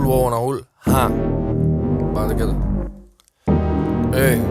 واو وانا اقول ها بعد كده ايه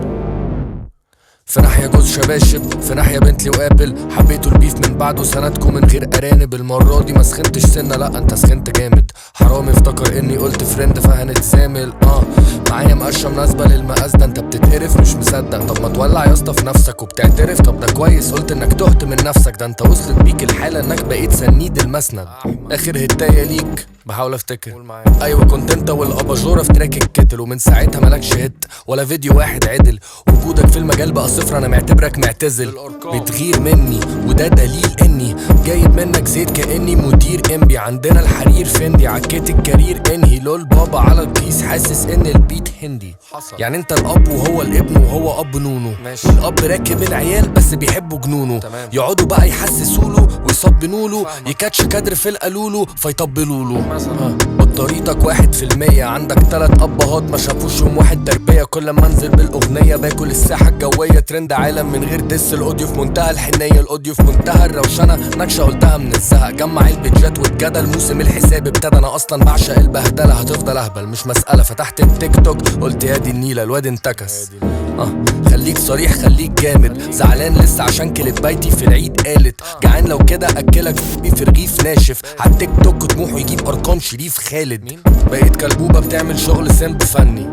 في ناحية جوز شباشب في ناحية بنتلي وابل حبيتوا البيف من بعده سندكم من غير ارانب المرة دي ما سخنتش سنة لا انت سخنت جامد حرامي افتكر اني قلت فريند فهنتسامل اه معايا مقشة مناسبة للمقاس ده انت بتتقرف مش مصدق طب ما تولع يا اسطى في نفسك وبتعترف طب ده كويس قلت انك تهت من نفسك ده انت وصلت بيك الحالة انك بقيت سنيد المسند اخر هداية ليك بحاول افتكر ايوه كنت انت والاباجوره في تراك الكتل ومن ساعتها مالكش هيت ولا فيديو واحد عدل وجودك في المجال بقى صفر انا معتبرك معتزل بتغير مني وده دليل اني جايب منك زيت كاني مدير انبي عندنا الحرير فندي عكيت الكارير انهي لول بابا على الكيس حاسس ان البيت هندي يعني انت الاب وهو الابن وهو اب نونو ماشي. الاب راكب العيال بس بيحبوا جنونه تمام. يقعدوا بقى يحسسوا له ويصبنوا له يكاتش كادر في القالولو فيطبلوا له مثلا. بطاريتك واحد في المية عندك تلات أبهات ما شافوش يوم واحد تربية كل ما انزل بالأغنية باكل الساحة الجوية ترند عالم من غير دس الأوديو في منتهى الحنية الأوديو في منتهى الروشنة نكشة قلتها من الزهق جمع البيتجات والجدل موسم الحساب ابتدى أنا أصلا بعشق البهدلة هتفضل أهبل مش مسألة فتحت التيك توك قلت يا دي النيلة الواد انتكس اه خليك صريح خليك جامد زعلان لسه عشان كليبايتي في العيد قالت جعان لو كده اكلك في رغيف ناشف على التيك توك طموحه يجيب ارقام شريف خالد بقيت كلبوبه بتعمل شغل سمب فني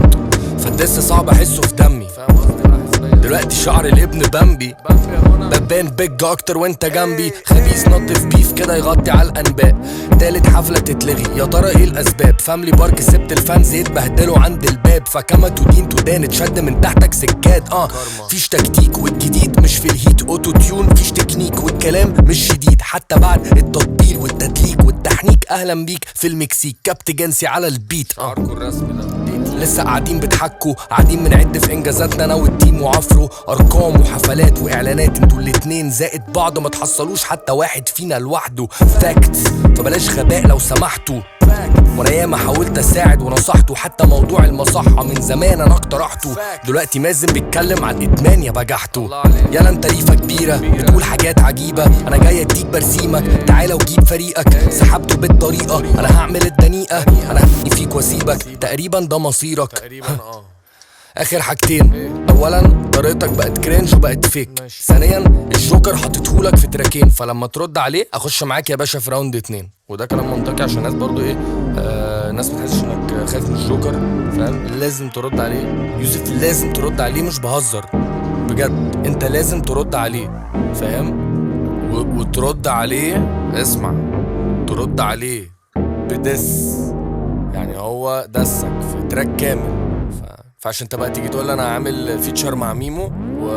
فالدس صعب احسه في دمي فاهم قصدي بقى حسابية دلوقتي شعر الابن بامبي بامبي يا منى ببان بيج اكتر وانت جنبي خبيث نطف بيف كده يغطي على الانباء تالت حفله تتلغي يا ترى ايه الاسباب فاملي بارك سبت الفانز يتبهدلوا عند الباب فكما تدين تدان اتشد من تحتك سكات اه فيش تكتيك والجديد مش في الهيت اوتو تيون فيش تكنيك والكلام مش شديد حتى بعد التطبيل والتدليك والتحنيك اهلا بيك في المكسيك كابت جنسي على البيت اه اركو الرسمي ده لسه قاعدين بتحكوا قاعدين بنعد في انجازاتنا انا والتيم وعفرو ارقام وحفلات واعلانات انتوا الاتنين زائد بعض ما تحصلوش حتى واحد فينا لوحده فاكتس فبلاش غباء لو سمحتوا وانا ياما حاولت اساعد ونصحته حتى موضوع المصحة من زمان انا اقترحته دلوقتي مازن بيتكلم عن الادمان يا بجحته الله عليك. يلا انت ريفة كبيرة بتقول حاجات عجيبة انا جاي اديك برسيمك تعالى وجيب فريقك سحبته بالطريقة انا هعمل الدنيئة انا هبني فيك واسيبك تقريبا ده مصيرك تقريبا اه اخر حاجتين اولا طريقتك بقت كرنج وبقت فيك ماشي. ثانيا الجوكر حاططهولك في تراكين فلما ترد عليه اخش معاك يا باشا في راوند اتنين وده كلام منطقي عشان الناس برضو ايه آه الناس ما تحسش انك خايف من الجوكر فاهم لازم ترد عليه يوسف لازم ترد عليه مش بهزر بجد انت لازم ترد عليه فاهم و- وترد عليه اسمع ترد عليه بدس يعني هو دسك في تراك كامل ف... فعشان انت بقى تيجي تقول لي انا عامل فيتشر مع ميمو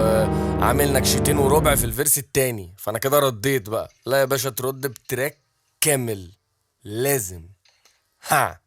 وعامل نكشتين وربع في الفيرس التاني فانا كده رديت بقى لا يا باشا ترد بتراك كامل لازم ها